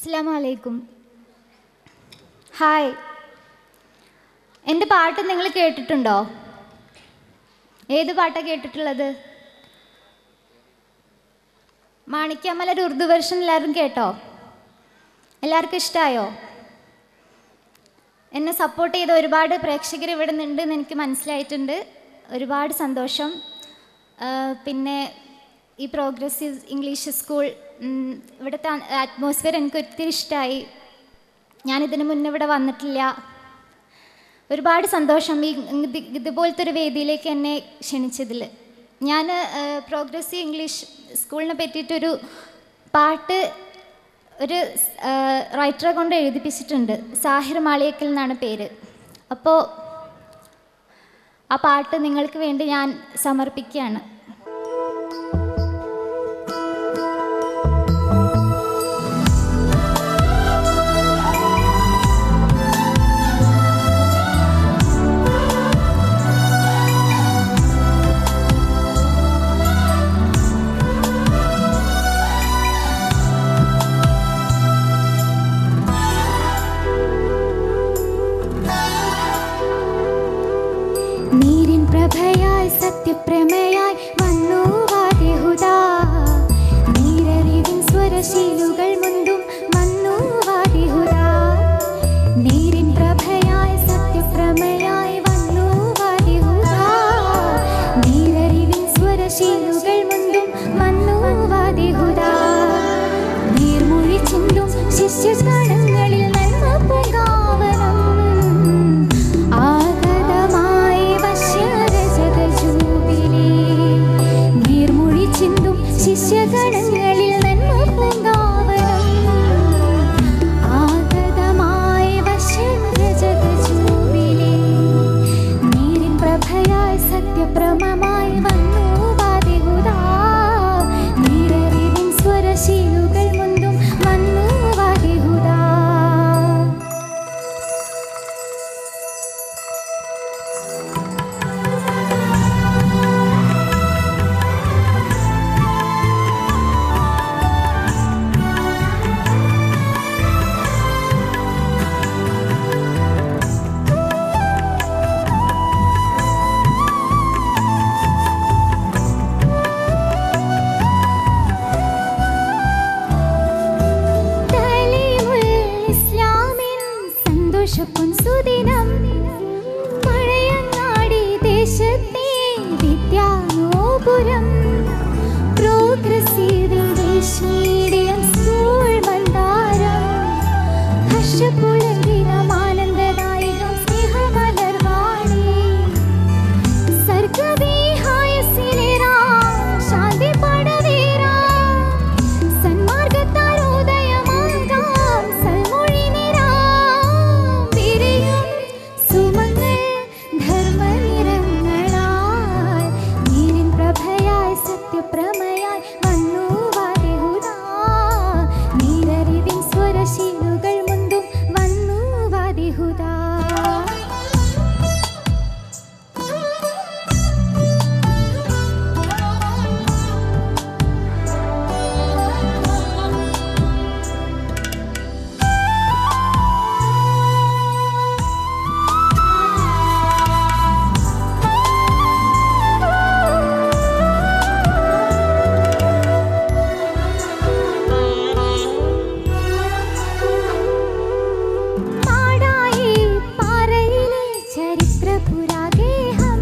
അസ്സാം വലൈക്കും ഹായ് എൻ്റെ പാട്ട് നിങ്ങൾ കേട്ടിട്ടുണ്ടോ ഏത് പാട്ടാണ് കേട്ടിട്ടുള്ളത് മാണിക്യാമലൊരു ഉറുദു വെർഷൻ എല്ലാവരും കേട്ടോ എല്ലാവർക്കും ഇഷ്ടമായോ എന്നെ സപ്പോർട്ട് ചെയ്ത ഒരുപാട് പ്രേക്ഷകർ ഇവിടെ നിന്നുണ്ടെന്ന് എനിക്ക് മനസ്സിലായിട്ടുണ്ട് ഒരുപാട് സന്തോഷം ആ, പിന്നെ ഈ പ്രോഗ്രസീവ് ഇംഗ്ലീഷ് സ്കൂൾ ഉം, ഇവിടുത്തെ അറ്റ്മോസ്ഫിയർ എനിക്ക് ഒത്തിരി ഇഷ്ടമായി ഞാനിതിന് മുന്നേ ഇവിടെ വന്നിട്ടില്ല ഒരുപാട് സന്തോഷം ഈ ഇത് ഇതുപോലത്തെ ഒരു വേദിയിലേക്ക് എന്നെ ക്ഷണിച്ചതിൽ ഞാൻ പ്രോഗ്രസീവ് ഇംഗ്ലീഷ് സ്കൂളിനെ പറ്റിയിട്ടൊരു പാട്ട് ഒരു റൈറ്ററെ കൊണ്ട് എഴുതിപ്പിച്ചിട്ടുണ്ട് സാഹിർ മാളിയക്കൽ എന്നാണ് പേര് അപ്പോൾ ആ പാട്ട് നിങ്ങൾക്ക് വേണ്ടി ഞാൻ സമർപ്പിക്കുകയാണ് നീരിൻ പ്രഭയായി സത്യപ്രമയായി വന്നു വാദിഹുദാ നീരറിവിൻ സ്വരശീലുകൾ മുന്തും വന്നു വാദിഹുദാ നീരിൻ പ്രഭയായി സത്യപ്രമയായി വന്നു വാദിഹുദാ നീരറിവിൻ സ്വരശീലുകൾ മുന്തും വന്നു വാദിഹുദാ നീർമൊഴി ചിന്തും ശിഷ്യഗണങ്ങളിൽ നന്മ പൂങ്കാവനം ആഗതമായി വശ്യരജതജൂബിലി. നീർമൊഴി ചിന്തും ശിഷ്യഗണങ്ങളിൽ നന്മ പൂങ്കാവനം. ആഗതമായി വശ്യരജതജൂബിലി. നീരിൻ പ്രഭയായി സത്യപ്രമമായി വന്നു വാദിഹുദാ. നീരറിവിൻ സ്വരശീലുകൾ മുന്തും വന്നു വാദിഹുദാ. തലീമുൽ ഇസ്ലാമിൻ സന്തോഷപ്പൊൻ സുദിനം പഴയങ്ങാടി ദേശത്തെ വിദ്യാനോപുരം പ്രോഗ്രസീവ് ഇംഗ്ലീഷ് മീഡിയം സ്കൂൾ മന്ദാരം ഹർഷപുളകിനം ആനന്ദദായകം സ്നേഹമലർവാണി സർഗവിഹായസിലേറാം ശാന്തി പടവേറാം സന്മാർഗത്താൽ ഉദയമാകാം സൽമൊഴി നിറാം വിരിയും സുമങ്ങൾ ധർമ്മനിറങ്ങളാൽ നീരിൻ പ്രഭയായി സത്യപ്രമയായി വന്നു വാദിഹുദാ നീരറിവിൻ സ്വരശീലുകൾ മുന്തും വന്നു വാദിഹുദാ മാടായി പാറയിലെ ചരിത്രപുരാഗേഹം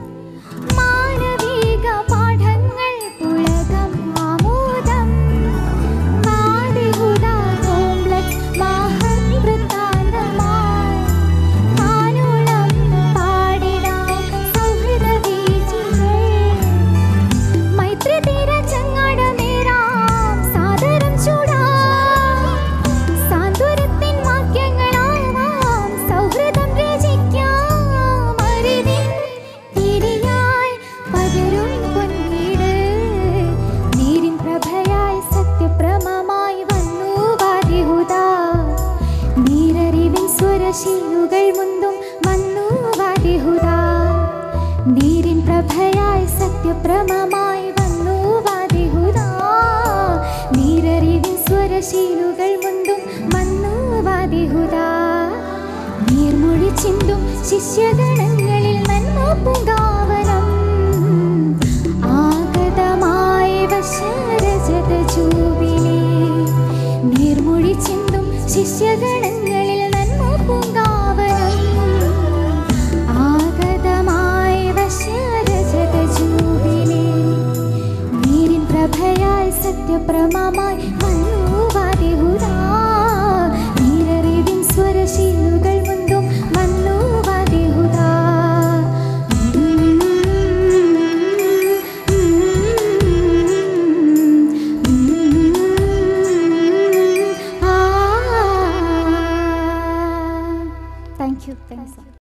മാനവിക പാഠങ്ങൾ പുളകം ആമോദം മാതിഹുദാ കോംപ്ലക്സ് മാഹം വൃത്താന്തമായി മാനുളം പാടിടാം സൗഹൃദ വീചികൾ മൈത്രി തീര ചങ്ങാടമേറാം സാദരം ചൂടാം സാന്ത്വനത്തിൻ വാക്യങ്ങളാവാം സൗഹൃദം രചിക്കാം അറിവിൻ തിരിയായി പകരും പൊന്നീട് നീരിൻ പ്രഭയായി സത്യപ്രമമായി വന്നു വാദിഹുദാ നീരറിവിൻ സ്വരശീലുകൾ മുന്തും വന്നു വാദിഹുദാ നീരിൻ പ്രഭയായി സത്യപ്രമമായി വന്നു വാദിഹുദാ നീരറിവിൻ സ്വരശീലുകൾ മുന്തും ശിഷ്യഗണങ്ങളിൽ നന്മ പൂങ്കാവനം ആഗതമായ വശരജത ജൂബിലി നീർമൊഴി ചിന്തും ശിഷ്യഗണങ്ങളിൽ നന്മ പൂങ്കാവനം ആഗതമായ വശരജത ജൂബിലി നീരിൻ പ്രഭയായി സത്യപ്രമമായി വന്നുവാദിഹുദാ നീരറിവിൻ സ്വരശീലുകൾ മുന്തും വന്നുവാദിഹുദാ താങ്ക് യു താങ്ക് യു